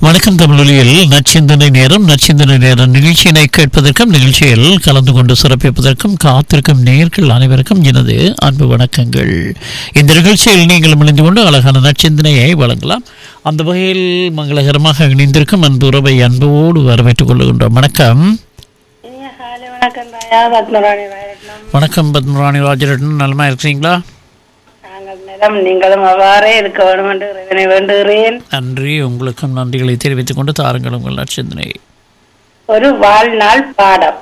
வணக்கம் தமிழொலியில் நச்சிந்தனை நேரம் நச்சிந்தனை நேரம் நிகழ்ச்சியினை கேட்பதற்கும் நிகழ்ச்சியில் கலந்து கொண்டு சிறப்பிப்பதற்கும் காத்திருக்கும் நேர்கள் அனைவருக்கும் எனது அன்பு வணக்கங்கள் இந்த நிகழ்ச்சியில் நீங்கள் இணைந்து கொண்டு அழகான நச்சிந்தனையை வழங்கலாம் அந்த வகையில் மங்களகரமாக இணைந்திருக்கும் அன்பு உறவை அன்போடு வரவேற்றுக் கொள்கின்றோம் வணக்கம் இனிய காலை வணக்கம் ராயா பத்மராணி ராயரட்னம் வணக்கம் பத்மராணி ராஜரட்டன் நலமா இருக்கிறீங்களா நாங்கள் நிலம் நீங்களும் அவ்வாறே இருக்க வேண்டும் என்று இறைவனை வேண்டுகிறேன் நன்றி உங்களுக்கும் நன்றிகளை தெரிவித்துக் கொண்டு தாருங்கள் உங்கள் நச்சிந்தனை ஒரு வாழ்நாள் பாடம்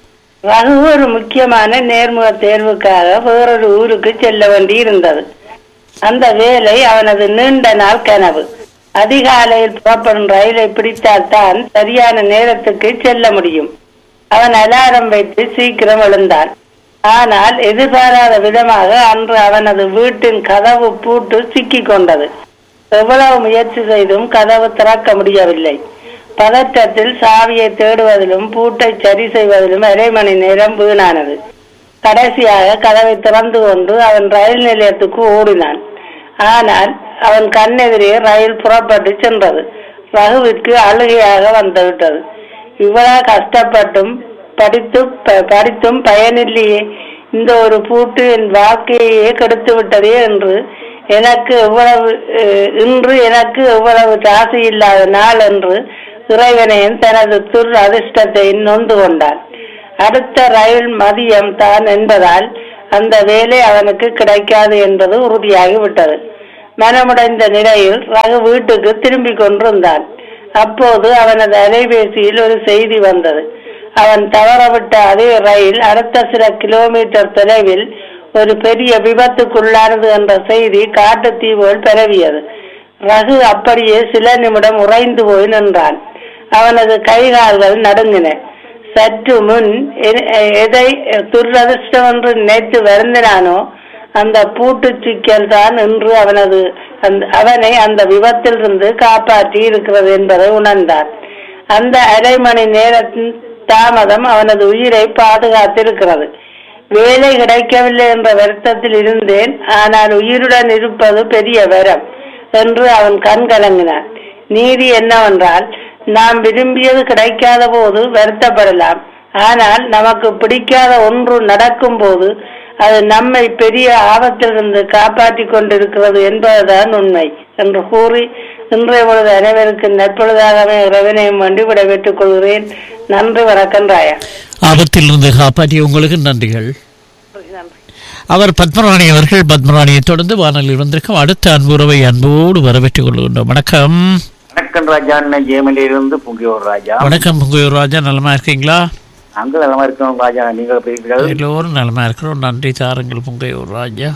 ரகு ஒரு முக்கியமான நேர்முக தேர்வுக்காக வேறொரு ஊருக்கு செல்ல வேண்டி இருந்தது அந்த வேலை அவனது நீண்ட நாள் கனவு அதிகாலையில் புறப்படும் ரயிலை பிடித்தால்தான் சரியான நேரத்துக்கு செல்ல முடியும் அவன் அலாரம் வைத்து சீக்கிரம் எழுந்தான் ஆனால் எதிர்பாராத விதமாக அன்று அவனது வீட்டின் கதவு பூட்டு சிக்கிக் கொண்டது எவ்வளவு முயற்சி செய்தும் கதவு திறக்க முடியவில்லை பதற்றத்தில் சாவியை தேடுவதிலும் பூட்டை சரி செய்வதிலும் அரை மணி நேரம் வீணானது கடைசியாக கதவை திறந்து கொண்டு அவன் ரயில் நிலையத்துக்கு ஓடினான் ஆனால் அவன் கண்ணெதிரே ரயில் புறப்பட்டு சென்றது ரகுவிற்கு அழுகையாக வந்துவிட்டது இவ்வளவு கஷ்டப்பட்டும் படித்து ப- படித்தும் பயனில்லையே இந்த ஒரு பூட்டு என் வாழ்க்கையே கெடுத்து விட்டதே என்று எனக்கு எவ்வளவு அஹ், இன்று எனக்கு எவ்வளவு ராசி இல்லாத நாள் என்று இறைவனையும் தனது துர் அதிர்ஷ்டத்தை நொந்து கொண்டான் அடுத்த ரயில் மதியம் தான் என்பதால் அந்த வேலை அவனுக்கு கிடைக்காது என்பது உறுதியாகிவிட்டது மனமுடைந்த நிலையில் ரகு வீட்டுக்கு திரும்பிக் கொண்டிருந்தான் அப்போது அவனது அலைபேசியில் ஒரு செய்தி வந்தது அவன் தவறவிட்ட அதே ரயில் அடுத்த சில கிலோமீட்டர் தொலைவில் ஒரு பெரிய விபத்துக்குள்ளானது என்ற செய்தி காட்டுத்தீவுகள் பரவியது ரகு அப்படியே சில நிமிடம் உறைந்து போய் நின்றான் அவனது கைகால்கள் நடுங்கின சற்று முன் எ- எதை துரதிர்ஷ்டம் என்று நினைத்து வருந்தினானோ அந்த பூட்டு சிக்கல் தான் இன்று அவனது அந்த அவனை அந்த விபத்திலிருந்து காப்பாற்றி இருக்கிறது என்பதை உணர்ந்தான் அந்த அரை மணி நேரத்தின் தாமதம் அவனது உயிரை பாதுகாத்திருக்கிறது வேலை கிடைக்கவில்லை என்ற வருத்தத்தில் இருந்தேன் ஆனால் உயிருடன் இருப்பது பெரிய வரம் என்று அவன் கண் கலங்கினான் நீதி என்னவென்றால் நாம் விரும்பியது கிடைக்காத போது வருத்தப்படலாம் ஆனால் நமக்கு பிடிக்காத ஒன்று நடக்கும் போது அது நம்மை பெரிய ஆபத்திலிருந்து காப்பாற்றி கொண்டிருக்கிறது என்பதுதான் உண்மை என்று கூறி இன்றைய பொழுது அனைவருக்கு நற்பொழுதாகவே இறைவனையும் வேண்டி விடைபெற்றுக் கொள்கிறேன் நன்றி வணக்கம் ராயா ஆபத்திலிருந்து காப்பாற்றிய உங்களுக்கு நன்றிகள் நன்றி அவர் பத்மராணி அவர்கள் பத்மராணியை தொடர்ந்து வானொலியில் வந்திருக்கும் அடுத்த அன்புறவை அன்போடு வரவேற்றுக் கொள்கின்றோம் வணக்கம் வணக்கம் ராஜா அண்ணன் ஜெயமலியிலிருந்து புங்கியோர் ராஜா வணக்கம் புங்கையூர் ராஜா நலமா இருக்கீங்களா நாங்கள் நலமா இருக்கோம் ராஜா நீங்கள் எப்படி இருக்கிறீர்கள் எல்லோரும் நலமா இருக்கிறோம் நன்றி தாருங்கள் புங்கையூர் ராஜா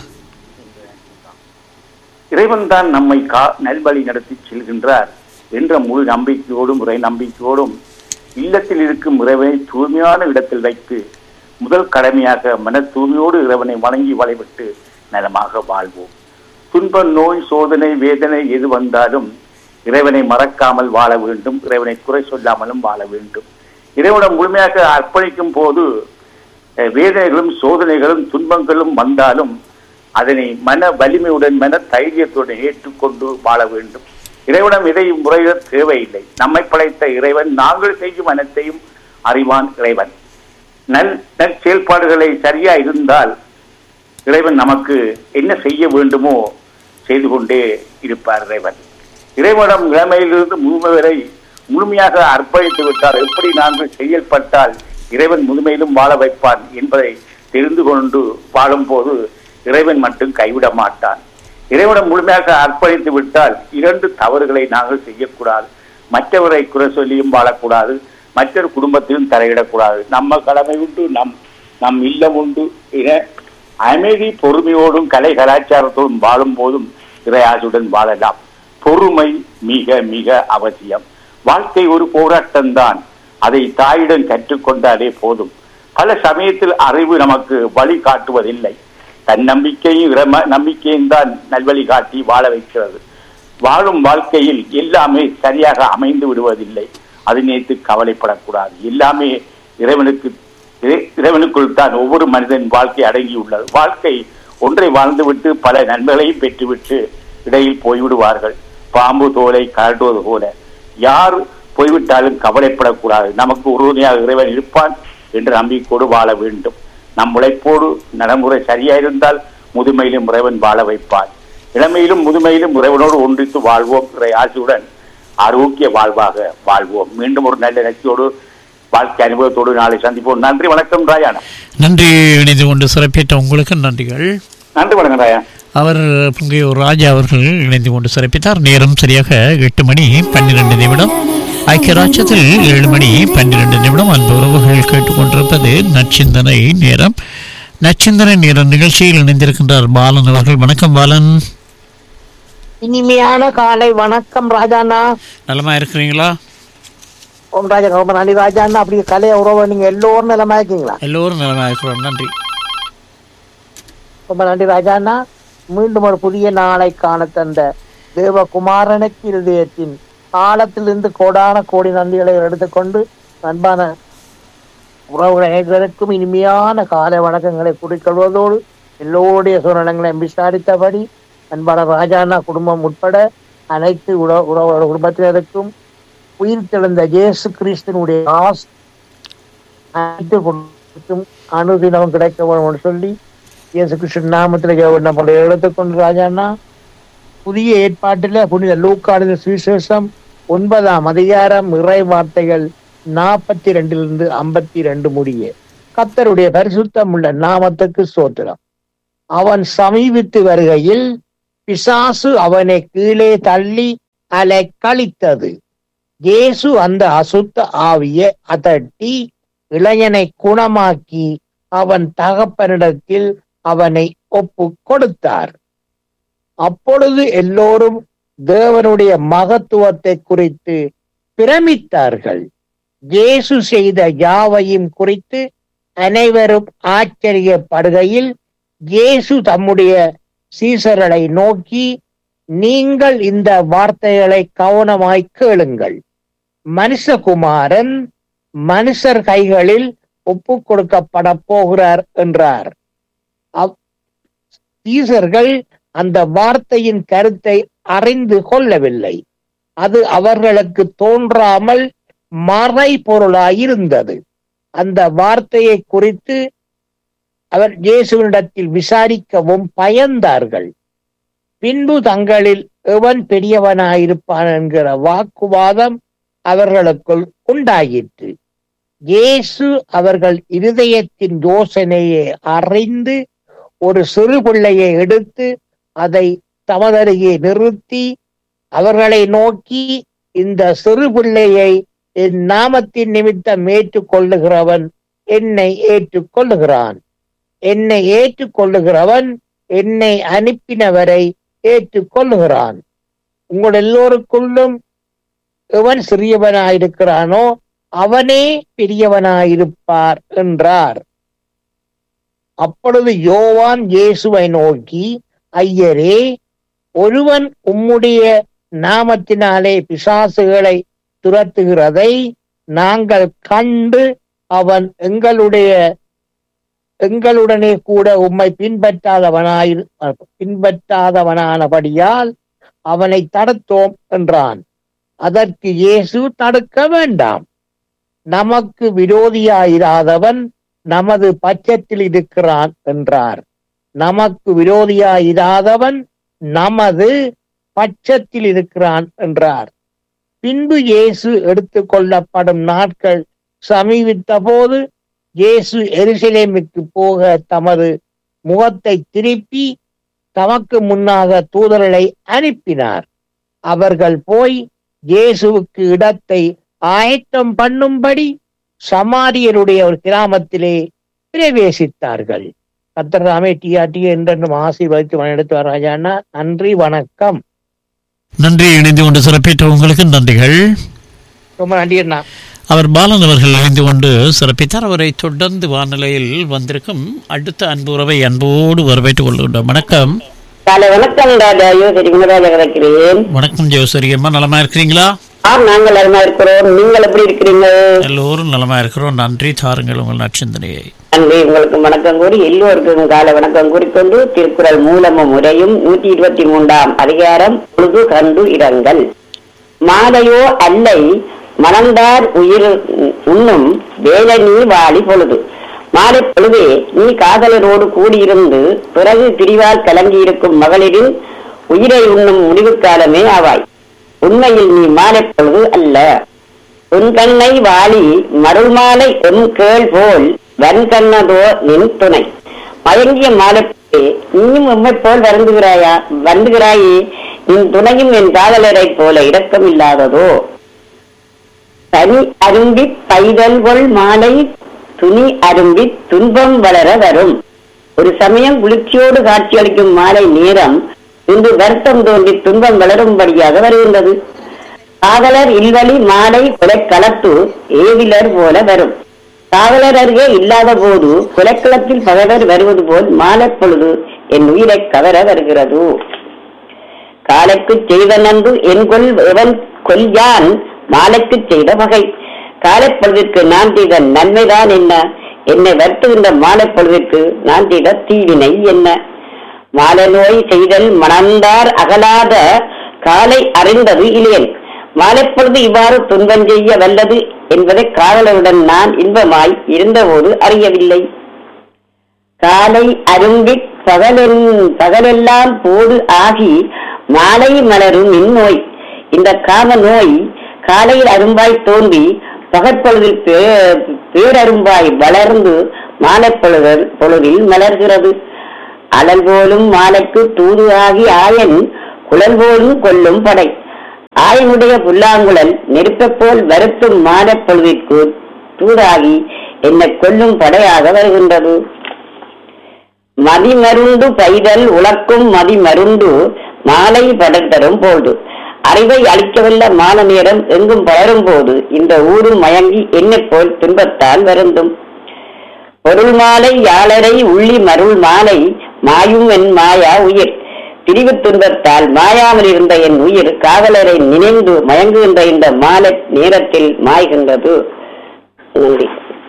இறைவன் தான் நம்மை கா நல்வழி நடத்தி செல்கின்றார் என்ற முழு நம்பிக்கையோடும் முறை நம்பிக்கையோடும் இல்லத்தில் இருக்கும் இறைவனை தூய்மையான இடத்தில் வைத்து முதல் கடமையாக மன தூய்மையோடு இறைவனை வணங்கி வழிபட்டு நலமாக வாழ்வோம் துன்பம் நோய் சோதனை வேதனை எது வந்தாலும் இறைவனை மறக்காமல் வாழ வேண்டும் இறைவனை குறை சொல்லாமலும் வாழ வேண்டும் இறைவனம் முழுமையாக அர்ப்பணிக்கும் போது அஹ், வேதனைகளும் சோதனைகளும் துன்பங்களும் வந்தாலும் அதனை மன வலிமையுடன் மன தைரியத்துடன் ஏற்றுக்கொண்டு வாழ வேண்டும் இறைவனம் இதையும் முறையிட தேவையில்லை நம்மை படைத்த இறைவன் நாங்கள் செய்யும் அனைத்தையும் அறிவான் இறைவன் நல் நற்செயல்பாடுகளை சரியா இருந்தால் இறைவன் நமக்கு என்ன செய்ய வேண்டுமோ செய்து கொண்டே இருப்பார் இறைவன் இறைவனம் இளமையிலிருந்து முழுமை வரை முழுமையாக அர்ப்பணித்து விட்டார் எப்படி நாங்கள் செயல்பட்டால் இறைவன் முழுமையிலும் வாழ வைப்பான் என்பதை தெரிந்து கொண்டு வாழும்போது இறைவன் மட்டும் கைவிட மாட்டான் இறைவனம் முழுமையாக அர்ப்பணித்து விட்டால் இரண்டு தவறுகளை நாங்கள் செய்யக்கூடாது மற்றவரை குறை சொல்லியும் வாழக்கூடாது மற்றொரு குடும்பத்திலும் தலையிடக்கூடாது நம்ம கடமை உண்டு நம் நம் இல்லம் உண்டு என அமைதி பொறுமையோடும் கலை கலாச்சாரத்தோடும் வாழும் போதும் இறையாசுடன் வாழலாம் பொறுமை மிக மிக அவசியம் வாழ்க்கை ஒரு போராட்டம்தான் அதை தாயிடம் கற்றுக்கொண்டாலே போதும் பல சமயத்தில் அறிவு நமக்கு வழி காட்டுவதில்லை தன்னம்பிக்கையும் இறைம நம்பிக்கையும் தான் நல்வழி காட்டி வாழ வைக்கிறது வாழும் வாழ்க்கையில் எல்லாமே சரியாக அமைந்து விடுவதில்லை அது நினைத்து கவலைப்படக்கூடாது எல்லாமே இறைவனுக்கு இறை- இறைவனுக்குள் தான் ஒவ்வொரு மனிதன் வாழ்க்கை அடங்கியுள்ளது வாழ்க்கை ஒன்றை வாழ்ந்துவிட்டு பல நன்மைகளையும் பெற்றுவிட்டு இடையில் போய்விடுவார்கள் பாம்பு தோலை கரட்டுவது போல யார் போய்விட்டாலும் கவலைப்படக்கூடாது நமக்கு உறுதுணையாக இறைவன் இருப்பான் என்ற நம்பிக்கையோடு வாழ வேண்டும் நம் உழைப்போடு நடைமுறை சரியா இருந்தால் முதுமையிலும் இறைவன் வாழ வைப்பான் இளமையிலும் முதுமையிலும் இறைவனோடு ஒன்றித்து வாழ்வோம் இறை ஆசையுடன் ஆரோக்கிய வாழ்வாக வாழ்வோம் மீண்டும் ஒரு நல்ல நிகழ்ச்சியோடு வாழ்க்கை அனுபவத்தோடு நாளை சந்திப்போம் நன்றி வணக்கம் ராயானா நன்றி இணைந்து கொண்டு சிறப்பித்த உங்களுக்கு நன்றிகள் நன்றி வணக்கம் ராயா அவர் பொங்கையூர் ராஜா அவர்கள் இணைந்து கொண்டு சிறப்பித்தார் நேரம் சரியாக எட்டு மணி பன்னிரண்டு நிமிடம் ஐக்கிய ராஜ்யத்தில் ஏழு மணி பன்னிரண்டு நிமிடம் அன்பு உறவுகள் கேட்டுக்கொண்டிருப்பது நச்சிந்தனை நேரம் நச்சிந்தனை நேரம் நிகழ்ச்சியில் இணைந்திருக்கின்றார் பாலன் அவர்கள் வணக்கம் பாலன் இனிமையான காலை வணக்கம் ராஜாண்ணா நலமா இருக்கிறீங்களா ஓம் ராஜா ரொம்ப நன்றி ராஜாண்ணா அப்படி கலைய உறவு நீங்க எல்லோரும் நிலமா இருக்கீங்களா எல்லோரும் நலமா இருக்கிறோம் நன்றி ரொம்ப நன்றி ராஜாண்ணா மீண்டும் ஒரு புதிய நாளை காண தந்த தேவகுமாரனுக்கு இருதயத்தின் ஆழத்திலிருந்து கோடான கோடி நன்றிகளை எடுத்துக்கொண்டு அன்பான உறவுகள் அனைவருக்கும் இனிமையான காலை வணக்கங்களை குறிக்கொள்வதோடு எல்லோருடைய சூழ்நிலங்களையும் விசாரித்தபடி அன்பான ராஜாண்ணா குடும்பம் உட்பட அனைத்து உறவு உறவு குடும்பத்தினருக்கும் உயிர் தெழுந்த இயேசு கிறிஸ்தனுடைய ஆஸ் அனைத்து குடும்பத்துக்கும் அனுதினமும் கிடைக்க வேண்டும் என்று சொல்லி இயேசு கிருஷ்ணன் நாமத்தில் நம்மளை எடுத்துக்கொண்டு ராஜாண்ணா புதிய ஏற்பாட்டில் புனித லூக்காடின சுவிசேஷம் ஒன்பதாம் அதிகாரம் இறை வார்த்தைகள் நாற்பத்தி ரெண்டிலிருந்து ஐம்பத்தி ரெண்டு முடிய கத்தருடைய பரிசுத்தம் உள்ள நாமத்துக்கு சோத்திரம் அவன் சமீபித்து வருகையில் பிசாசு அவனை கீழே தள்ளி அலை கழித்தது இயேசு அந்த அசுத்த ஆவியை அதட்டி இளைஞனை குணமாக்கி அவன் தகப்பனிடத்தில் அவனை ஒப்பு கொடுத்தார் அப்பொழுது எல்லோரும் தேவனுடைய மகத்துவத்தை குறித்து பிரமித்தார்கள் இயேசு செய்த யாவையும் குறித்து அனைவரும் ஆச்சரியப்படுகையில் இயேசு தம்முடைய சீசர்களை நோக்கி நீங்கள் இந்த வார்த்தைகளை கவனமாய் கேளுங்கள் மனுஷகுமாரன் மனுஷர் கைகளில் ஒப்பு கொடுக்கப்பட போகிறார் என்றார் அவ்- சீசர்கள் அந்த வார்த்தையின் கருத்தை அறிந்து கொள்ளவில்லை அது அவர்களுக்கு தோன்றாமல் மறை பொருளாயிருந்தது அந்த வார்த்தையை குறித்து அவர் இயேசுவினிடத்தில் விசாரிக்கவும் பயந்தார்கள் பின்பு தங்களில் எவன் பெரியவனாயிருப்பான் என்கிற வாக்குவாதம் அவர்களுக்குள் உண்டாயிற்று இயேசு அவர்கள் இருதயத்தின் யோசனையை அறிந்து ஒரு சிறு பிள்ளையை எடுத்து அதை தமதருகே நிறுத்தி அவர்களை நோக்கி இந்த சிறு பிள்ளையை என் நாமத்தின் நிமித்தம் ஏற்றுக்கொள்ளுகிறவன் என்னை ஏற்றுக்கொள்ளுகிறான் என்னை ஏற்றுக்கொள்ளுகிறவன் என்னை அனுப்பினவரை ஏற்றுக்கொள்ளுகிறான் உங்கள் எல்லோருக்குள்ளும் எவன் சிறியவனாயிருக்கிறானோ அவனே பெரியவனாயிருப்பார் என்றார் அப்பொழுது யோவான் இயேசுவை நோக்கி ஐயரே ஒருவன் உம்முடைய நாமத்தினாலே பிசாசுகளை துரத்துகிறதை நாங்கள் கண்டு அவன் எங்களுடைய எங்களுடனே கூட உம்மை பின்பற்றாதவனாய் பின்பற்றாதவனானபடியால் அவனை தடுத்தோம் என்றான் அதற்கு இயேசு தடுக்க வேண்டாம் நமக்கு விரோதியாயிராதவன் நமது பட்சத்தில் இருக்கிறான் என்றார் நமக்கு விரோதியாயிராதவன் நமது பட்சத்தில் இருக்கிறான் என்றார் பின்பு இயேசு எடுத்துக்கொள்ளப்படும் நாட்கள் சமீபித்த போது இயேசு எருசலேமுக்கு போக தமது முகத்தை திருப்பி தமக்கு முன்னாக தூதர்களை அனுப்பினார் அவர்கள் போய் இயேசுவுக்கு இடத்தை ஆயத்தம் பண்ணும்படி சமாரியருடைய ஒரு கிராமத்திலே பிரவேசித்தார்கள் கத்தராமே டிஆர்டி என்றென்றும் ஆசீர்வதித்து வழிநடத்து ராஜாண்ணா நன்றி வணக்கம் நன்றி இணைந்து கொண்டு சிறப்பித்த உங்களுக்கு நன்றிகள் ரொம்ப நன்றி அண்ணா அவர் பாலன் அவர்கள் இணைந்து கொண்டு சிறப்பித்தார் அவரை தொடர்ந்து வானிலையில் வந்திருக்கும் அடுத்த அன்பு உறவை அன்போடு வரவேற்றுக் கொள்கின்றோம் வணக்கம் காலை வணக்கம் ராஜா யோசரி குணராஜா கிடைக்கிறேன் வணக்கம் ஜெயசரி அம்மா நலமா இருக்கிறீங்களா ஆம் நாங்கள் நலமா இருக்கிறோம் நீங்கள் எப்படி இருக்கிறீங்க எல்லோரும் நலமா இருக்கிறோம் நன்றி தாருங்கள் உங்கள் நற்சிந்தனையை நன்றி உங்களுக்கு வணக்கம் கூறி எல்லோருக்கும் காலை வணக்கம் கூறிக்கொண்டு திருக்குறள் மூலமும் முறையும் நூற்றி இருபத்தி மூன்றாம் அதிகாரம் பொழுது கண்டு இரங்கல் மாலையோ அல்லை மணந்தார் உயிர் உண்ணும் வேலை நீ வாழி பொழுது மாலை பொழுதே நீ காதலரோடு கூடியிருந்து பிறகு பிரிவால் கலங்கியிருக்கும் மகளிரின் உயிரை உண்ணும் முடிவு காலமே ஆவாய் உண்மையில் நீ மாலை பொழுது அல்ல உன் கண்ணை வாளி மருள் மாலை எம் கேள் போல் வன்கண்ணதோ நின் துணை மயங்கிய மாலைப்பே நீயும் எம்மை போல் வருந்துகிறாயா வருந்துகிறாயே நின் துணையும் என் காதலரைப் போல இரக்கமில்லாததோ தனி அரும்பி பைதல் கொள் மாலை துணி அரும்பி துன்பம் வளர வரும் ஒரு சமயம் குளிர்ச்சியோடு காட்சியளிக்கும் மாலை நேரம் இன்று வருத்தம் தோன்றி துன்பம் வளரும்படியாக வருகின்றது காதலர் இல்வழி மாலை கொலைக்களத்து ஏவிலர் போல வரும் காவலர் அருகே இல்லாத போது கொலைக்களத்தில் பகவர் வருவது போல் மாலை பொழுது என் உயிரை கவர வருகிறது காலைக்கு செய்த நன்று என் கொல் எவன் கொல்யான் மாலைக்கு செய்த வகை காலை பொழுதிற்கு நான் செய்த நன்மைதான் என்ன என்னை வருத்துகின்ற மாலை பொழுதிற்கு நான் செய்த தீவினை என்ன மாலை நோய் செய்தல் மணந்தார் அகலாத காலை அறிந்தது இளையன் மாலைப்பொழுது இவ்வாறு துன்பம் செய்ய வல்லது என்பதை காதலருடன் நான் இன்பமாய் இருந்தபோது அறியவில்லை காலை அரும்பி பகலென் பகலெல்லாம் போது ஆகி மாலை மலரும் இந்நோய் இந்த காம நோய் காலையில் அரும்பாய் தோன்றி பகற்பொழுதில் பே- பேரரும்பாய் வளர்ந்து மாலைப்பொழுதல் பொழுதில் மலர்கிறது அலல் போலும் மாலைக்கு தூது ஆகி ஆயன் குழல் போலும் கொல்லும் படை ஆயனுடைய புல்லாங்குழல் நெருப்பைப் போல் வருத்தும் மாலைப் பொழுதிற்கு தூதாகி என்னை கொல்லும் படையாக வருகின்றது மதிமருண்டு பைதல் உழக்கும் மதிமருண்டு மாலை படர்தரும் போது அறிவை அளிக்கவல்ல மான நேரம் எங்கும் பலரும் போது இந்த ஊரும் மயங்கி என்னைப் போல் துன்பத்தால் வருந்தும் பொருள் மாலை யாழரை உள்ளி மருள் மாலை மாயும் என் மாயா உயிர் பிரிவு துன்பத்தால் மாயாமல் இருந்த என் உயிர் காவலரை நினைந்து மயங்குகின்ற இந்த மாலை நேரத்தில் மாய்கின்றது நன்றி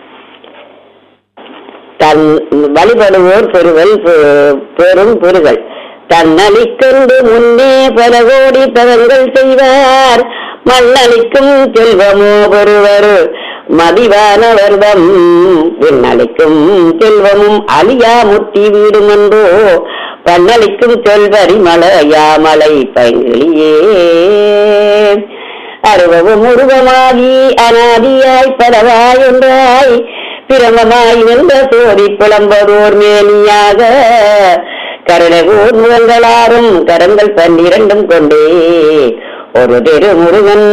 தன் வழிபடுவோர் பெறுவல் பெ- பெரும் பெறுகள் தன்னளிக்கொண்டு முன்னே பல கோடி தவங்கள் செய்வார் மண்ணளிக்கும் செல்வமோ பெறுவர் மதிவானவர்தம் விண்ணளிக்கும் செல்வமும் அழியா முத்தி வீடுமென்றோ பண்ணளிக்கும் செல்வரி மலையாமலை பைங்கிளியே அருவமும் உருவமாகி அனாதியாய் பலவாய் ஒன்றாய் பிரமமாய் நின்ற சோதி புலம்பதோர் மேனியாக கருணகூர் முகங்களாரும் கரங்கள் பன்னிரண்டும் கொண்டே ஒரு திரு முருகன்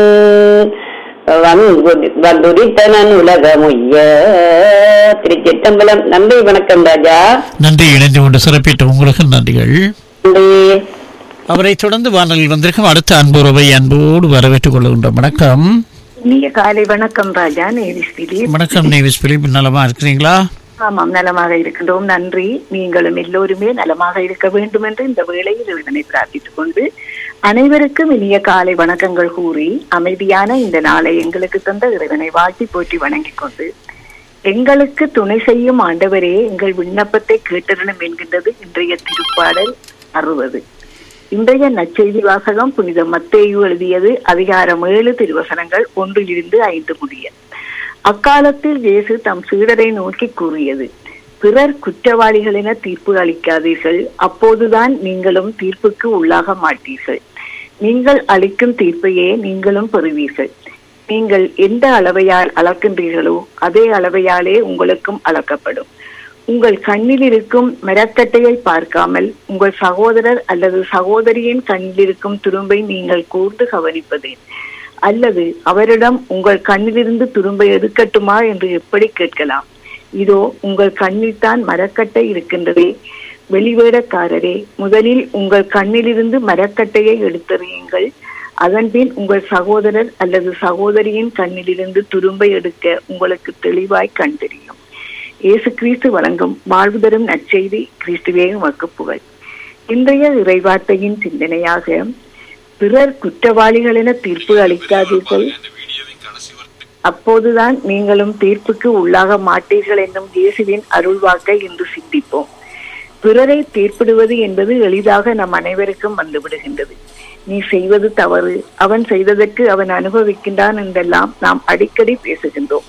வந்து- வந்துதித்தனன் உலகமுய்ய திருச்சிட்டம்பலம் நன்றி வணக்கம் ராஜா நன்றி இணைந்து கொண்டு சிறப்பித்த உங்களுக்கு நன்றிகள் நன்றி அவரை தொடர்ந்து வானொலியில் வந்திருக்கும் அடுத்த அன்புறவை அன்போடு வரவேற்றுக் கொள்கின்றோம் வணக்கம் இனிய காலை வணக்கம் ராஜா நேரிஸ் திலீப் வணக்கம் நேவிஸ் பிலிப் நலமா இருக்கிறீங்களா ஆமாம் நலமாக இருக்கின்றோம் நன்றி நீங்களும் எல்லோருமே நலமாக இருக்க வேண்டும் என்று இந்த வேளையில் இறைவனை பிரார்த்தித்துக் கொண்டு அனைவருக்கும் இனிய காலை வணக்கங்கள் கூறி அமைதியான இந்த நாளை எங்களுக்கு தந்த இறைவனை வாழ்த்தி போற்றி வணங்கிக் கொண்டு எங்களுக்கு துணை செய்யும் ஆண்டவரே எங்கள் விண்ணப்பத்தை கேட்டறணும் என்கின்றது இன்றைய திருப்பாடல் அறுபது இன்றைய நற்செய்தி வாசகம் புனித மத்தேயு எழுதியது அதிகாரம் ஏழு திருவசனங்கள் ஒன்றிலிருந்து ஐந்து முடிய அக்காலத்தில் இயேசு தம் சீடரை நோக்கி கூறியது பிறர் குற்றவாளிகள் என தீர்ப்பு அளிக்காதீர்கள் அப்போதுதான் நீங்களும் தீர்ப்புக்கு உள்ளாக மாட்டீர்கள் நீங்கள் அளிக்கும் தீர்ப்பையே நீங்களும் பெறுவீர்கள் நீங்கள் எந்த அளவையால் அளக்கின்றீர்களோ அதே அளவையாலே உங்களுக்கும் அளக்கப்படும் உங்கள் கண்ணில் இருக்கும் மரக்கட்டையை பார்க்காமல் உங்கள் சகோதரர் அல்லது சகோதரியின் கண்ணில் இருக்கும் துரும்பை நீங்கள் கூர்ந்து கவனிப்பதேன் அல்லது அவரிடம் உங்கள் கண்ணிலிருந்து துரும்பை எடுக்கட்டுமா என்று எப்படி கேட்கலாம் இதோ உங்கள் கண்ணில்தான் மரக்கட்டை இருக்கின்றதே வெளிவேடக்காரரே முதலில் உங்கள் கண்ணிலிருந்து மரக்கட்டையை எடுத்தறியுங்கள் அதன்பின் உங்கள் சகோதரர் அல்லது சகோதரியின் கண்ணிலிருந்து துரும்பை எடுக்க உங்களுக்கு தெளிவாய் கண்டறியும் இயேசு கிறிஸ்து வழங்கும் வாழ்வு தரும் நற்செய்தி கிறிஸ்துவே உமக்கு புகழ் இன்றைய இறைவார்த்தையின் சிந்தனையாக பிறர் குற்றவாளிகள் என தீர்ப்பு அளிக்காதீர்கள் அப்போதுதான் நீங்களும் தீர்ப்புக்கு உள்ளாக மாட்டீர்கள் என்னும் இயேசுவின் அருள்வாக்கை இன்று சிந்திப்போம் பிறரை தீர்ப்பிடுவது என்பது எளிதாக நம் அனைவருக்கும் வந்துவிடுகின்றது நீ செய்வது தவறு அவன் செய்ததற்கு அவன் அனுபவிக்கின்றான் என்றெல்லாம் நாம் அடிக்கடி பேசுகின்றோம்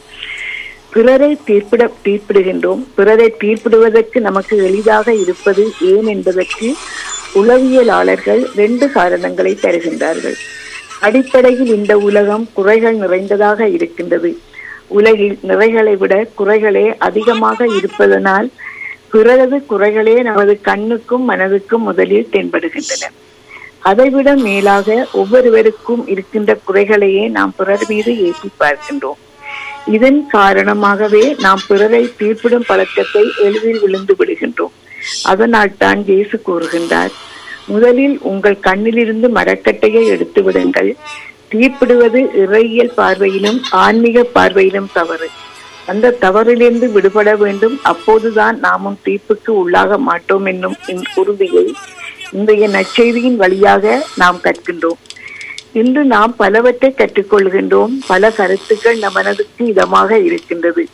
பிறரை தீர்ப்பிட தீர்ப்பிடுகின்றோம் பிறரை தீர்ப்பிடுவதற்கு நமக்கு எளிதாக இருப்பது ஏன் என்பதற்கு உளவியலாளர்கள் ரெண்டு காரணங்களை தருகின்றார்கள் அடிப்படையில் இந்த உலகம் குறைகள் நிறைந்ததாக இருக்கின்றது உலகில் நிறைகளை விட குறைகளே அதிகமாக இருப்பதனால் பிறரது குறைகளே நமது கண்ணுக்கும் மனதுக்கும் முதலில் தென்படுகின்றன அதைவிட மேலாக ஒவ்வொருவருக்கும் இருக்கின்ற குறைகளையே நாம் பிறர் மீது ஏற்றி பார்க்கின்றோம் இதன் காரணமாகவே நாம் பிறரை தீர்ப்பிடும் பழக்கத்தை எளிதில் விழுந்து விடுகின்றோம் அதனால் தான் இயேசு கூறுகின்றார் முதலில் உங்கள் கண்ணிலிருந்து மரக்கட்டையை எடுத்து விடுங்கள் தீர்ப்பிடுவது இறையியல் பார்வையிலும் ஆன்மீக பார்வையிலும் தவறு அந்த தவறிலிருந்து விடுபட வேண்டும் அப்போதுதான் நாமும் தீர்ப்புக்கு உள்ளாக மாட்டோம் என்னும் இந்த உறுதியை இன்றைய நற்செய்தியின் வழியாக நாம் கற்கின்றோம் இன்று நாம் பலவற்றை கற்றுக்கொள்கின்றோம் பல கருத்துக்கள் நம் மனதுக்கு இதமாக இருக்கின்றது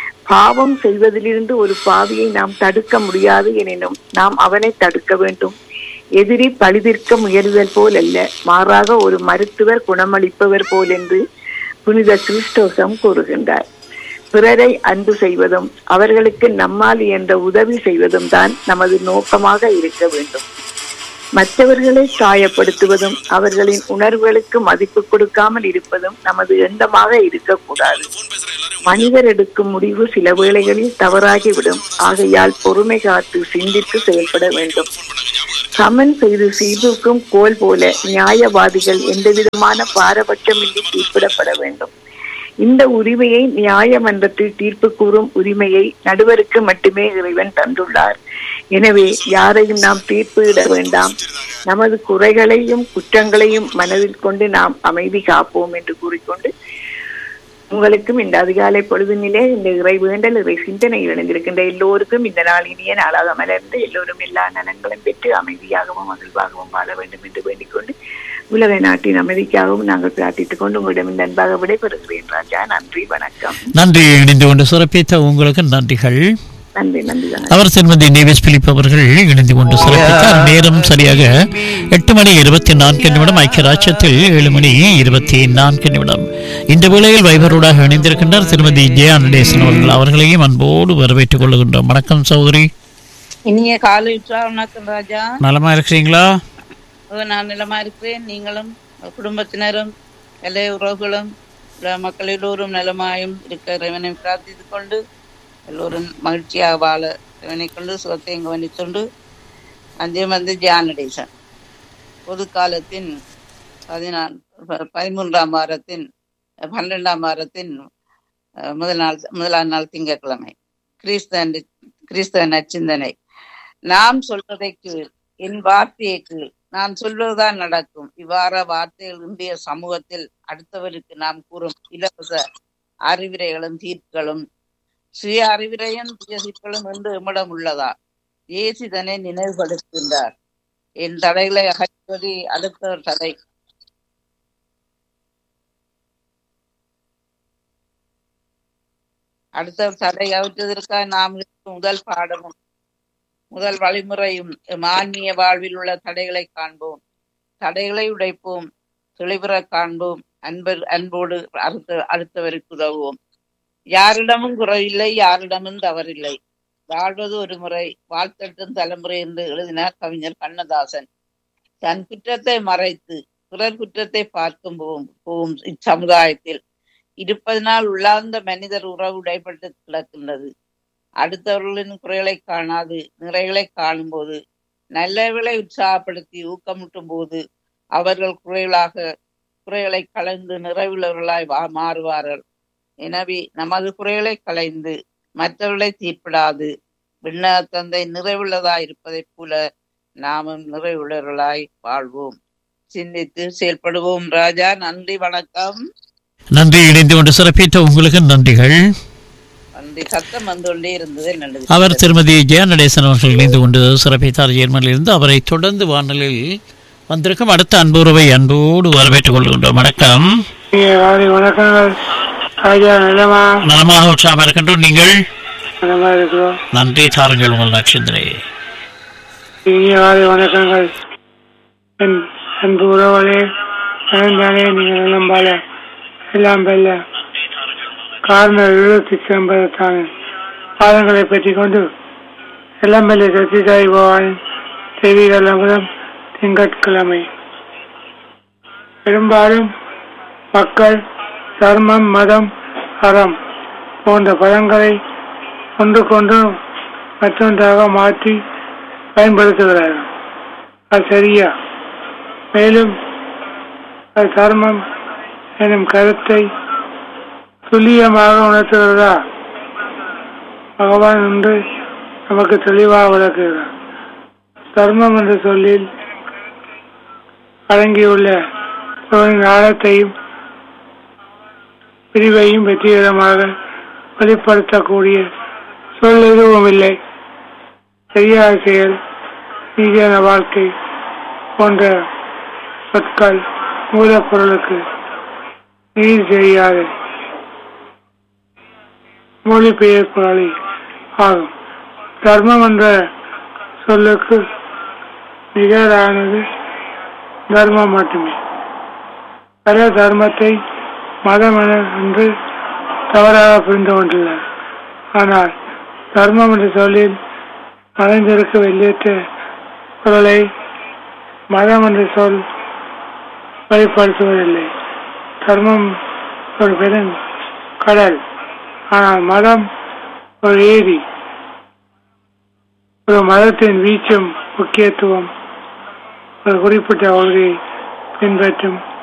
பாவம் செய்வதிலிருந்து ஒரு பாவியை நாம் தடுக்க முடியாது எனினும் நாம் அவனை தடுக்க வேண்டும் எதிரி பழிதீர்க்க முயலுதல் போல் அல்ல மாறாக ஒரு மருத்துவர் குணமளிப்பவர் போல் என்று புனித கிறிஸ்டோசம் கூறுகின்றார் பிறரை அன்பு செய்வதும் அவர்களுக்கு நம்மால் என்ற உதவி செய்வதும் தான் நமது நோக்கமாக இருக்க வேண்டும் மற்றவர்களை காயப்படுத்துவதும் அவர்களின் உணர்வுகளுக்கு மதிப்பு கொடுக்காமல் இருப்பதும் நமது எண்ணமாக இருக்கக்கூடாது மனிதர் எடுக்கும் முடிவு சில வேளைகளில் தவறாகிவிடும் ஆகையால் பொறுமை காத்து சிந்தித்து செயல்பட வேண்டும் சமன் செய்து சீர்தூக்கும் கோல் போல நியாயவாதிகள் எந்தவிதமான பாரபட்சமின்றி தீர்ப்பிடப்பட வேண்டும் இந்த உரிமையை நியாயமன்றத்தில் தீர்ப்பு கூறும் உரிமையை நடுவருக்கு மட்டுமே இறைவன் தந்துள்ளார் எனவே யாரையும் நாம் தீர்ப்பு இட வேண்டாம் நமது குறைகளையும் குற்றங்களையும் மனதில் கொண்டு நாம் அமைதி காப்போம் என்று கூறிக்கொண்டு உங்களுக்கும் இந்த அதிகாலை பொழுதினிலே இந்த இறை வேண்டல் இறை சிந்தனையில் இணைந்திருக்கின்ற எல்லோருக்கும் இந்த நாள் இனிய நாளாக மலர்ந்து எல்லோரும் எல்லா நலன்களும் பெற்று அமைதியாகவும் மகிழ்வாகவும் வாழ வேண்டும் என்று வேண்டிக் கொண்டு உலக நாட்டின் அமைதிக்காகவும் நாங்கள் பிரார்த்தித்துக் கொண்டு உங்களிடம் இந்த அன்பாக விடைபெறுகிறேன் ராஜா நன்றி வணக்கம் நன்றி இணைந்து கொண்டு சிறப்பித்த உங்களுக்கு நன்றிகள் நன்றி நன்றி வணக்கம் அவர் திருமதி நேவிஸ் பிலிப் அவர்கள் இணைந்து கொண்டு சிறப்பித்தார் நேரம் சரியாக எட்டு மணி இருபத்தி நான்கு நிமிடம் ஐக்கிய ராஜ்யத்தில் ஏழு மணி இருபத்தி நான்கு நிமிடம் இந்த வேளையில் வைபரோடாக இணைந்திருக்கின்றார் திருமதி ஜெயா நடேசன் அவர்கள் அவர்களையும் அன்போடு வரவேற்றுக் கொள்கின்றோம் வணக்கம் சௌதரி இனிய காலை உற்சா வணக்கம் ராஜா நலமா இருக்கிறீங்களா ஓ, நான் நிலமா இருக்கிறேன் நீங்களும் குடும்பத்தினரும் எல்லா உறவுகளும் எல்லா மக்கள் எல்லோரும் நலமாயும் இருக்க இறைவனை பிரார்த்தித்துக் கொண்டு எல்லோரும் மகிழ்ச்சியாக வாழ இறைவனை கொண்டு சுகத்தை கவனித்துண்டு அஞ்சம் வந்து ஜானடேசன் பொது காலத்தின் பதினான் ப- பதிமூன்றாம் வாரத்தின் பன்னெண்டாம் வாரத்தின் அஹ், முதல் நாள் முதலாம் நாள் திங்கட்கிழமை கிறிஸ்தவ கிறிஸ்தவ நச்சிந்தனை நாம் சொல்வதை கீழ் என் வார்த்தையை கீழ் நான் சொல்வதுதான் நடக்கும் இவ்வாற வார்த்தைகள் இன்றைய சமூகத்தில் அடுத்தவருக்கு நாம் கூறும் இலவச அறிவுரைகளும் தீர்ப்புகளும் சுய அறிவுரையும் சுய தீர்ப்புகளும் என்று எம்மிடம் உள்ளதா இயேசு இதனை நினைவுபடுத்துகின்றார் என் தடைகளை அகற்றுவது அடுத்தவர் தடை அடுத்தவர் தடை அகற்றுவதற்காக நாம் இருக்கும் முதல் பாடமும் முதல் வழிமுறையும் எம் ஆன்மீக வாழ்வில் உள்ள தடைகளை காண்போம் தடைகளை உடைப்போம் தெளிவுற காண்போம் அன்பர் அன்போடு அடுத்த அடுத்தவருக்கு உதவுவோம் யாரிடமும் குறையில்லை யாரிடமும் தவறில்லை வாழ்வது ஒரு முறை வாழ்த்தட்டும் தலைமுறை என்று எழுதினார் கவிஞர் கண்ணதாசன் தன் குற்றத்தை மறைத்து பிறர் குற்றத்தை பார்க்கும் போகும் போகும் இச்சமுதாயத்தில் இருப்பதனால் உள்ளார்ந்த மனிதர் உறவு உடைப்பட்டு கிடக்கின்றது அடுத்தவர்களின் குறைகளை காணாது நிறைகளை காணும்போது நல்லவர்களை உற்சாகப்படுத்தி ஊக்கமூட்டும் போது அவர்கள் குறைகளாக குறைகளை கலைந்து நிறைவுள்ளவர்களாய் வா மாறுவார்கள் எனவே நமது குறைகளை களைந்து மற்றவர்களை தீர்ப்பிடாது விண்ண தந்தை நிறைவுள்ளதாய் இருப்பதைப் போல நாமும் நிறைவுள்ளவர்களாய் வாழ்வோம் சிந்தித்து செயல்படுவோம் ராஜா நன்றி வணக்கம் நன்றி இணைந்து கொண்டு சிறப்பித்த உங்களுக்கு நன்றிகள் நன்றி சத்தம் வந்து கொண்டே இருந்தது நல்லது அவர் திருமதி ஜெயா நடேசன் அவர்கள் இணைந்து கொண்டு சிறப்பித்தார் ஜெர்மனியிலிருந்து அவரை தொடர்ந்து வானலில் வந்திருக்கும் அடுத்த அன்புறவை அன்போடு வரவேற்றுக் கொள்கின்றோம் வணக்கம் காலை வணக்கங்கள் ராஜா நிலமா நலமாக உற்சாகம் இருக்கின்றோம் நீங்கள் நிலமா இருக்கிறோம் நன்றி தாருங்கள் உங்கள் நட்சத்திரை இனிய காலை வணக்கங்கள் என் அன்பு உறவுகளே தானே நீங்கள் நம்பால எல்லாம் வெல்ல காரண எழுபத்தி செம்பதத்தான பாதங்களை பற்றி கொண்டு எல்லாம் வெல்ல சத்திசாய் பவான் தெய்வீக அமுதம் திங்கட்கிழமை பெரும்பாலும் மக்கள் தர்மம் மதம் அறம் போன்ற பதங்களை ஒன்று கொண்டு மற்றொன்றாக மாற்றி பயன்படுத்துகிறார்கள் அது சரியா மேலும் அது தர்மம் எனும் கருத்தை துல்லியமாக உணர்த்துகிறதா பகவான் என்று நமக்கு தெளிவாக விளக்குகிறார் தர்மம் என்ற சொல்லில் அடங்கியுள்ள அவரின் ஆழத்தையும் பிரிவையும் வெற்றிகரமாக வெளிப்படுத்தக்கூடிய சொல் எதுவும் இல்லை சரியான செயல் நீதியான வாழ்க்கை போன்ற சொற்கள் மூலப்பொருளுக்கு நீதி செய்யாத மொழிபெயர்ப்புகளை ஆகும் தர்மம் என்ற சொல்லுக்கு நிகரானது தர்மம் மட்டுமே பல தர்மத்தை மதம் என- என்று தவறாக புரிந்து கொண்டுள்ளார் ஆனால் தர்மம் என்ற சொல்லில் மறைந்திருக்க வெளியேற்ற பொருளை மதம் என்ற சொல் வெளிப்படுத்துவதில்லை தர்மம் ஒரு பெரும் கடல் ஆனால் மதம் ஒரு ஏரி ஒரு மதத்தின் வீச்சும் முக்கியத்துவம் ஒரு குறிப்பிட்ட கொள்கையை பின்பற்றும்